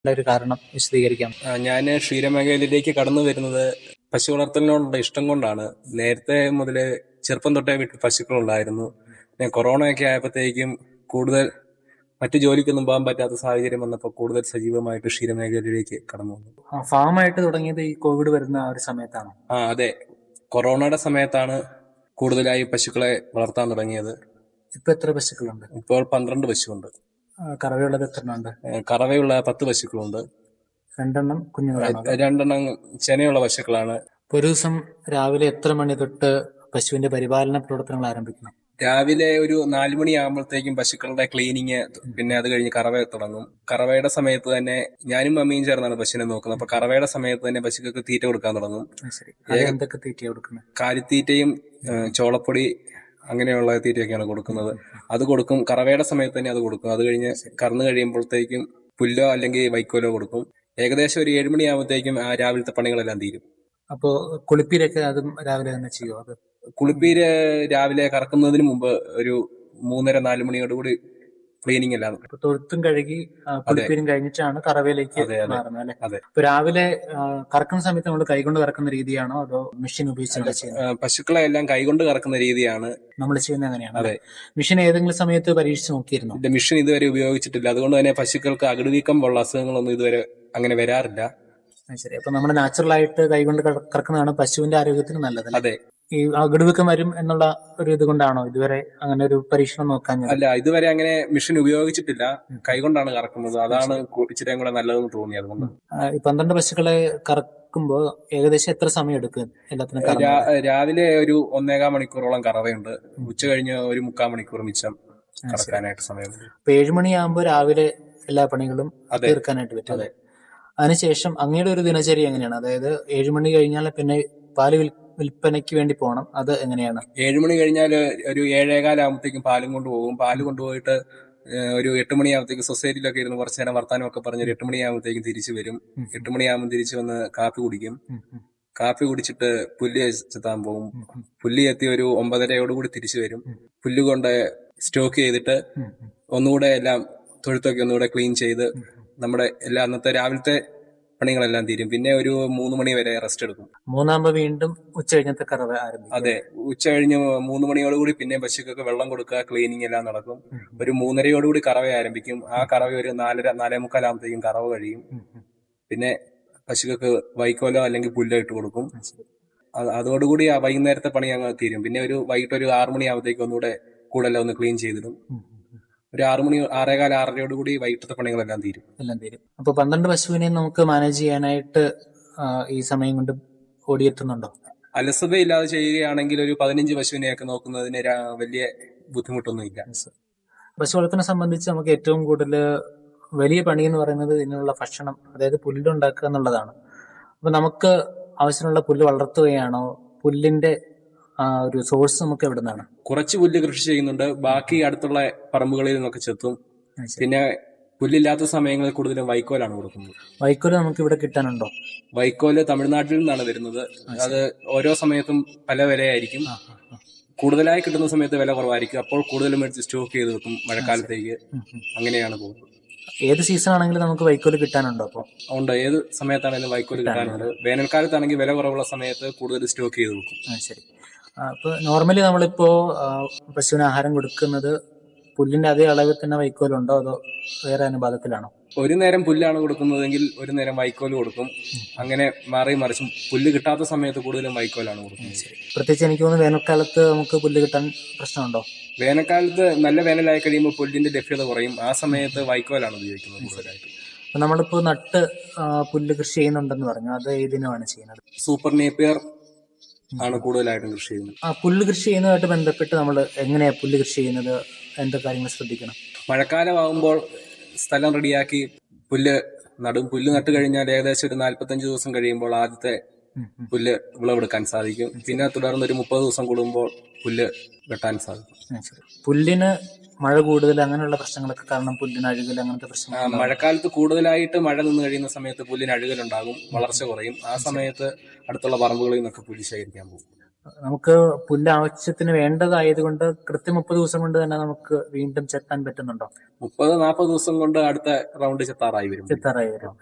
ഒരു കാരണം വിശദീകരിക്കാം ഞാൻ ക്ഷീരമേഖലയിലേക്ക് കടന്നു വരുന്നത് പശു വളർത്തലിനോടുള്ള ഇഷ്ടം കൊണ്ടാണ് നേരത്തെ മുതലേ ചെറുപ്പം തൊട്ടേ വീട്ടിൽ പശുക്കളുണ്ടായിരുന്നു പിന്നെ കൊറോണ ഒക്കെ ആയപ്പോഴത്തേക്കും കൂടുതൽ മറ്റു ജോലിക്കൊന്നും പോകാൻ പറ്റാത്ത സാഹചര്യം വന്നപ്പോൾ കൂടുതൽ സജീവമായിട്ട് ക്ഷീരമേഖലയിലേക്ക് കടന്നു വന്നു ഫാമായിട്ട് തുടങ്ങിയത് ഈ കോവിഡ് വരുന്ന ആ ഒരു സമയത്താണ് ആ അതെ കൊറോണയുടെ സമയത്താണ് കൂടുതലായി പശുക്കളെ വളർത്താൻ തുടങ്ങിയത് ഇപ്പൊ എത്ര പശുക്കളുണ്ട് ഇപ്പോൾ പന്ത്രണ്ട് പശുവുണ്ട് ആ, കറവയുള്ളത് എത്ര ഉണ്ട് ഏഹ് കറവയുള്ള പത്ത് പശുക്കളുണ്ട് രണ്ടെണ്ണം കുഞ്ഞുങ്ങളാണ് രണ്ടെണ്ണം ചെനയുള്ള പശുക്കളാണ് ഇപ്പൊ ഒരു ദിവസം രാവിലെ എത്ര മണി തൊട്ട് പശുവിന്റെ പരിപാലന പ്രവർത്തനങ്ങൾ ആരംഭിക്കണം രാവിലെ ഒരു നാലു മണിയാകുമ്പോഴത്തേക്കും പശുക്കളുടെ ക്ലീനിങ് പിന്നെ അത് കഴിഞ്ഞ് കറവ തുടങ്ങും കറവയുടെ സമയത്ത് തന്നെ ഞാനും മമ്മിയും ചേർന്നാണ് പശുവിനെ നോക്കുന്നത് അപ്പൊ കറവയുടെ സമയത്ത് തന്നെ പശുക്കൾക്ക് തീറ്റ കൊടുക്കാൻ തുടങ്ങും ആ, ശരി അത് എന്തൊക്കെ തീറ്റയാ കൊടുക്കുന്നത് കാലിത്തീറ്റയും ഏഹ്, ചോളപ്പൊടി അങ്ങനെയുള്ള തീറ്റയൊക്കെയാണ് കൊടുക്കുന്നത് അത് കൊടുക്കും കറവയുടെ സമയത്ത് തന്നെ അത് കൊടുക്കും അത് കഴിഞ്ഞ് കറന്നു കഴിയുമ്പോഴത്തേക്കും പുല്ലോ അല്ലെങ്കിൽ വൈക്കോലോ കൊടുക്കും ഏകദേശം ഒരു ഏഴുമണിയാകുമ്പോഴത്തേക്കും ആ രാവിലത്തെ പണികളെല്ലാം തീരും അപ്പോ കുളിപ്പീരൊക്കെ അതും രാവിലെ തന്നെ ചെയ്യുമോ അത് കുളിപ്പീര് രാവിലെ കറക്കുന്നതിന് മുമ്പ് ഒരു മൂന്നര നാല് മണിയോടുകൂടി ക്ലീനിങ് എല്ലാം ഇപ്പൊ തൊഴുത്തും കഴുകി ആ, കുളിപ്പീരും കഴിഞ്ഞിട്ടാണ് കറവയിലേക്ക് അതെ, അതെ. മാറുന്നത് അല്ലെ അതെ. ഇപ്പൊ രാവിലെ ആ, കറക്കുന്ന സമയത്ത് നമ്മൾ കൈകൊണ്ട് കറക്കുന്ന രീതിയാണോ അതോ മെഷീൻ ഉപയോഗിച്ചാണ് ചെയ്യുന്നത് ഏഹ്, പശുക്കളെ എല്ലാം കൈകൊണ്ട് കറക്കുന്ന രീതിയാണ് നമ്മൾ ചെയ്യുന്നത് അങ്ങനെയാണ് അതെ. മെഷീൻ ഏതെങ്കിലും സമയത്ത് പരീക്ഷിച്ച് നോക്കിയിരുന്നു ഇതിന്റെ മിഷൻ ഇതുവരെ ഉപയോഗിച്ചിട്ടില്ല അതുകൊണ്ട് തന്നെ പശുക്കൾക്ക് അകിടുവീക്കം പോലുള്ള അസുഖങ്ങളൊന്നും ഇതുവരെ അങ്ങനെ വരാറില്ല ശരി അപ്പൊ നമ്മൾ നാച്ചുറൽ ആയിട്ട് കൈകൊണ്ട് കറ- കറക്കുന്നതാണ് പശുവിന്റെ ആരോഗ്യത്തിന് നല്ലത് അല്ലേ? അതെ ഈ അകിടുവീക്കം വരും എന്നുള്ള ഒരു ഇത് കൊണ്ടാണോ ഇതുവരെ അങ്ങനെ ഒരു പരീക്ഷണം നോക്കാൻ അല്ല ഇതുവരെ അങ്ങനെ മിഷൻ ഉപയോഗിച്ചിട്ടില്ല കൈകൊണ്ടാണ് കറക്കുന്നത് അതാണ് കു- ഇച്ചിരിയും കൂടെ നല്ലതെന്ന് തോന്നി അതുകൊണ്ട് ഈ പന്ത്രണ്ട് പശുക്കളെ കറക്കുമ്പോ ഏകദേശം എത്ര സമയം എടുക്കും എല്ലാത്തിനും കറങ്ങാൻ? രാ- രാവിലെ ഒരു ഒന്നേകാൽ മണിക്കൂറോളം കറവയുണ്ട് ഉച്ച കഴിഞ്ഞ് ഒരു മുക്കാൽ മണിക്കൂർ മിച്ചം കറക്കാനായിട്ട് സമയമുണ്ട് ഇപ്പൊ ഏഴുമണിയാകുമ്പോ രാവിലെ എല്ലാ പണികളും അതെ. തീർക്കാനായിട്ട് പറ്റും അല്ലേ അതിനുശേഷം അങ്ങയുടെ ഒരു ദിനചര്യ എങ്ങനെയാണ് അതായത് ഏഴുമണി കഴിഞ്ഞാൽ പിന്നെ പാല് വിൽ- വിൽപ്പനയ്ക്ക് വേണ്ടി പോകണം അത് എങ്ങനെയാണ് ഏഴുമണി കഴിഞ്ഞാൽ ഒരു ഏഴേകാലാകുമ്പോഴത്തേക്കും പാലും കൊണ്ടുപോകും പാല് കൊണ്ടുപോയിട്ട് ഏഹ്, ഒരു എട്ട് മണിയാകുമ്പോഴത്തേക്കും സൊസൈറ്റിയിലൊക്കെ ഇരുന്ന് കുറച്ച് നേരം വർത്താനം ഒക്കെ പറഞ്ഞ് ഒരു എട്ട് മണിയാകുമ്പോഴത്തേക്കും തിരിച്ചു വരും ഉം. എട്ട് മണിയാകുമ്പോൾ തിരിച്ചു വന്ന് കാപ്പി കുടിക്കും ഉം, ഉം, കാപ്പി കുടിച്ചിട്ട് പുല്ല് ചെത്താൻ പോകും ഉം, ഉം, പുല്ല് എത്തി ഒരു ഒമ്പതരയോടുകൂടി തിരിച്ചു വരും ഉം. പുല്ല് കൊണ്ട് സ്റ്റോക്ക് ചെയ്തിട്ട് ഉം, ഉം, ഒന്നുകൂടെ എല്ലാം തൊഴുത്തൊക്കെ ഒന്നുകൂടെ ക്ലീൻ ചെയ്ത് ഉം. നമ്മുടെ എല്ലാ അന്നത്തെ രാവിലത്തെ പണികളെല്ലാം തീരും പിന്നെ ഒരു മൂന്ന് മണി വരെ റെസ്റ്റ് എടുക്കും മൂന്നാകുമ്പോ വീണ്ടും ഉച്ച കഴിഞ്ഞത്തെ കറവ ആരംഭിക്കും അതെ ഉച്ച കഴിഞ്ഞ് മൂന്ന് മണിയോടുകൂടി പിന്നെ പശുക്കൾക്ക് വെള്ളം കൊടുക്കുക ക്ലീനിങ് എല്ലാം നടക്കും ഉം, ഉം, ഒരു മൂന്നരയോടുകൂടി കറവ ആരംഭിക്കും ആ കറവ ഒരു നാലര നാലേ മുക്കാലാകുമ്പോഴത്തേക്കും കറവ കഴിയും ഉം, ഉം. പിന്നെ പശുക്കൾക്ക് വൈക്കോലോ അല്ലെങ്കിൽ പുല്ലോ ഇട്ട് കൊടുക്കും ആ, ശരി. അത് അതോടുകൂടി ആ വൈകുന്നേരത്തെ പണി അങ്ങ് തീരും പിന്നെ ഒരു വൈകിട്ട് ഒരു ആറു മണിയാകുമ്പോഴത്തേക്കും ഒന്നുകൂടെ കൂടെല്ലാം ഒന്ന് ക്ലീൻ ചെയ്തിടും ഉം, ഉം, ഉം. ഒരു ആറു മണി ആറേകാൽ ആറരയോടുകൂടി വൈകിട്ടത്തെ പണികളെല്ലാം തീരും എല്ലാം തീരും അപ്പൊ പന്ത്രണ്ട് പശുവിനെ നമുക്ക് മാനേജ് ചെയ്യാനായിട്ട് ആ, ഈ സമയം കൊണ്ട് ഓടിയെത്തുന്നുണ്ടോ അലസതയില്ലാതെ ചെയ്യുകയാണെങ്കിൽ ഒരു പതിനഞ്ച് പശുവിനെയൊക്കെ നോക്കുന്നതിന് രാ- വലിയ ബുദ്ധിമുട്ടൊന്നുമില്ല പശു വളർത്തലിനെ സംബന്ധിച്ച് നമുക്ക് ഏറ്റവും കൂടുതൽ വലിയ പണി എന്ന് പറയുന്നത് ഇതിനുള്ള ഭക്ഷണം അതായത് പുല്ലുണ്ടാക്കുക എന്നുള്ളതാണ് അപ്പൊ നമുക്ക് ആവശ്യമുള്ള പുല്ല് വളർത്തുകയാണോ പുല്ലിന്റെ ആ, ഒരു സോഴ്സ് നമുക്ക് എവിടെ നിന്നാണ് കുറച്ച് പുല്ല് കൃഷി ചെയ്യുന്നുണ്ട് ബാക്കി അടുത്തുള്ള പറമ്പുകളിൽ നിന്നൊക്കെ ചെത്തും പിന്നെ പുല്ലില്ലാത്ത സമയങ്ങളിൽ കൂടുതലും വൈക്കോലാണ് കൊടുക്കുന്നത് വൈക്കോല് നമുക്ക് ഇവിടെ കിട്ടാനുണ്ടോ വൈക്കോല് തമിഴ്നാട്ടിൽ നിന്നാണ് വരുന്നത് അത് ഓരോ സമയത്തും പല വിലയായിരിക്കും ആ, ആ, ആ. കൂടുതലായി കിട്ടുന്ന സമയത്ത് വില കുറവായിരിക്കും അപ്പോൾ കൂടുതലും മേടിച്ച് സ്റ്റോക്ക് ചെയ്ത് വെക്കും മഴക്കാലത്തേക്ക് ഉം, ഉം. അങ്ങനെയാണ് പോകുന്നത് ഏത് സീസൺ ആണെങ്കിലും നമുക്ക് വൈക്കോല് കിട്ടാനുണ്ടോ അപ്പൊ അതുകൊണ്ട് ഏത് സമയത്താണെങ്കിലും വൈക്കോല് കിട്ടാനുണ്ട് വേനൽക്കാലത്താണെങ്കിൽ വില കുറവുള്ള സമയത്ത് കൂടുതൽ സ്റ്റോക്ക് ചെയ്ത് വെക്കും ആ ശരി ആ, അപ്പൊ നോർമലി നമ്മളിപ്പോ ആ, പശുവിന് ആഹാരം കൊടുക്കുന്നത് പുല്ലിന്റെ അതേ അളവിൽ തന്നെ വൈക്കോലുണ്ടോ അതോ വേറെ അനുപാതത്തിലാണോ ഒരു നേരം പുല്ലാണ് കൊടുക്കുന്നതെങ്കിൽ ഒരു നേരം വൈക്കോല് കൊടുക്കും അങ്ങനെ മാറി മറിച്ചും പുല്ല് കിട്ടാത്ത സമയത്ത് കൂടുതലും വൈക്കോലാണ് കൊടുക്കുന്നത് പ്രത്യേകിച്ച് എനിക്ക് തോന്നുന്നു വേനൽക്കാലത്ത് നമുക്ക് പുല്ല് കിട്ടാൻ പ്രശ്നമുണ്ടോ വേനൽക്കാലത്ത് നല്ല വേനലായി കഴിയുമ്പോൾ പുല്ലിന്റെ ലഭ്യത കുറയും ആ സമയത്ത് വൈക്കോലാണ് ഉപയോഗിക്കുന്നത് കൂടുതലായിട്ട് അപ്പൊ നമ്മളിപ്പോ നട്ട് ആ, പുല്ല് കൃഷി ചെയ്യുന്നുണ്ടെന്ന് പറഞ്ഞു അത് ഏതിനുമാണ് ചെയ്യുന്നത് സൂപ്പർ നേപ്പിയർ ആണ് കൂടുതലായിട്ടും കൃഷി ചെയ്യുന്നത് ആ പുല്ല് കൃഷി ചെയ്യുന്നതുമായിട്ട് ബന്ധപ്പെട്ട് നമ്മൾ എങ്ങനെയാ പുല്ല് കൃഷി ചെയ്യുന്നത് എന്തൊക്കെ കാര്യങ്ങൾ ശ്രദ്ധിക്കണം മഴക്കാലമാകുമ്പോൾ സ്ഥലം റെഡിയാക്കി പുല്ല് നടും പുല്ല് നട്ട് കഴിഞ്ഞാൽ ഏകദേശം ഒരു നാല്പത്തഞ്ച് ദിവസം കഴിയുമ്പോൾ ആദ്യത്തെ ഉം, ഉം. പുല്ല് വിളവെടുക്കാൻ സാധിക്കും പിന്നെ തുടർന്ന് ഒരു മുപ്പത് ദിവസം കൂടുമ്പോൾ പുല്ല് വെട്ടാൻ സാധിക്കും ആ, ശരി. പുല്ലിന് മഴ കൂടുതൽ അങ്ങനെയുള്ള പ്രശ്നങ്ങളൊക്കെ കാരണം പുല്ലിന് അഴുകൽ അങ്ങനത്തെ ആ, പ്രശ്നങ്ങൾ മഴക്കാലത്ത് കൂടുതലായിട്ട് മഴ നിന്ന് കഴിയുന്ന സമയത്ത് പുല്ലിന് അഴുകലുണ്ടാകും വളർച്ച കുറയും ആ സമയത്ത് അടുത്തുള്ള പറമ്പുകളിൽ നിന്നൊക്കെ പുല്ല് ശേഖരിക്കാൻ പോകും നമുക്ക് പുല്ല് ആവശ്യത്തിന് വേണ്ടതായതുകൊണ്ട് കൃത്യം മുപ്പത് ദിവസം കൊണ്ട് തന്നെ നമുക്ക് വീണ്ടും ചെത്താൻ പറ്റുന്നുണ്ടോ മുപ്പത് നാൽപ്പത് ദിവസം കൊണ്ട് അടുത്ത റൗണ്ട് ചെത്താറായി വരും ചെത്താറായി വരും